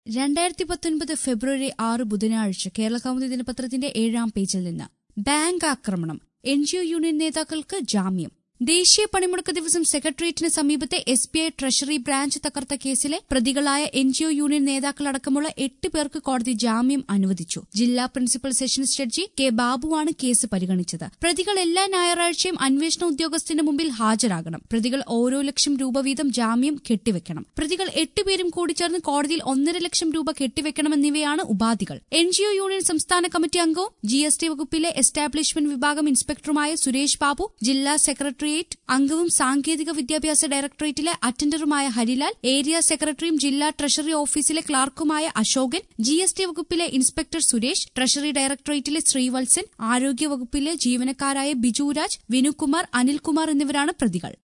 രണ്ടായിരത്തി പത്തൊൻപത് ഫെബ്രുവരി ആറ് ബുധനാഴ്ച കേരള കൗമുദി ദിനപത്രത്തിന്റെ ഏഴാം പേജിൽ നിന്ന് ബാങ്ക് ആക്രമണം എൻ ജി ഒ യൂണിയൻ നേതാക്കൾക്ക് ജാമ്യം ദേശീയ പണിമുടക്ക് ദിവസം സെക്രട്ടേറിയറ്റിന് സമീപത്തെ S B I treasury branch തകർത്ത കേസിലെ പ്രതികളായ എൻ ജി ഒ യൂണിയൻ നേതാക്കളടക്കമുള്ള എട്ട് പേർക്ക് കോടതി ജാമ്യം അനുവദിച്ചു ജില്ലാ പ്രിൻസിപ്പൽ സെഷൻസ് ജഡ്ജി കെ ബാബുവാണ് കേസ് പരിഗണിച്ചത് പ്രതികൾ എല്ലാ ഞായറാഴ്ചയും അന്വേഷണ ഉദ്യോഗസ്ഥന്റെ മുമ്പിൽ ഹാജരാകണം പ്രതികൾ ഓരോ ലക്ഷം രൂപ വീതം ജാമ്യം കെട്ടിവെക്കണം പ്രതികൾ എട്ടുപേരും കൂടി ചേർന്ന് കോടതിയിൽ ഒന്നര ലക്ഷം രൂപ കെട്ടിവെക്കണമെന്നിവയാണ് ഉപാധികൾ എൻ ജി ഒ യൂണിയൻ സംസ്ഥാന കമ്മിറ്റി അംഗവും ജി എസ് ടി വകുപ്പിലെ എസ്റ്റാബ്ലിഷ്മെന്റ് വിഭാഗം ഇൻസ്പെക്ടറുമായ സുരേഷ് ബാബു ജില്ലാ സെക്രട്ടറിയേറ്റ് അംഗവും സാങ്കേതിക വിദ്യാഭ്യാസ ഡയറക്ടറേറ്റിലെ അറ്റൻഡറുമായ ഹരിലാൽ ഏരിയ സെക്രട്ടറിയും ജില്ലാ ട്രഷറി ഓഫീസിലെ ക്ലാർക്കുമായ അശോകൻ ജി എസ് ടി വകുപ്പിലെ ഇൻസ്പെക്ടർ സുരേഷ് ട്രഷറി ഡയറക്ടറേറ്റിലെ ശ്രീവത്സൻ ആരോഗ്യ വകുപ്പിലെ ജീവനക്കാരായ ബിജുരാജ് വിനുകുമാർ അനിൽകുമാർ എന്നിവരാണ് പ്രതികൾ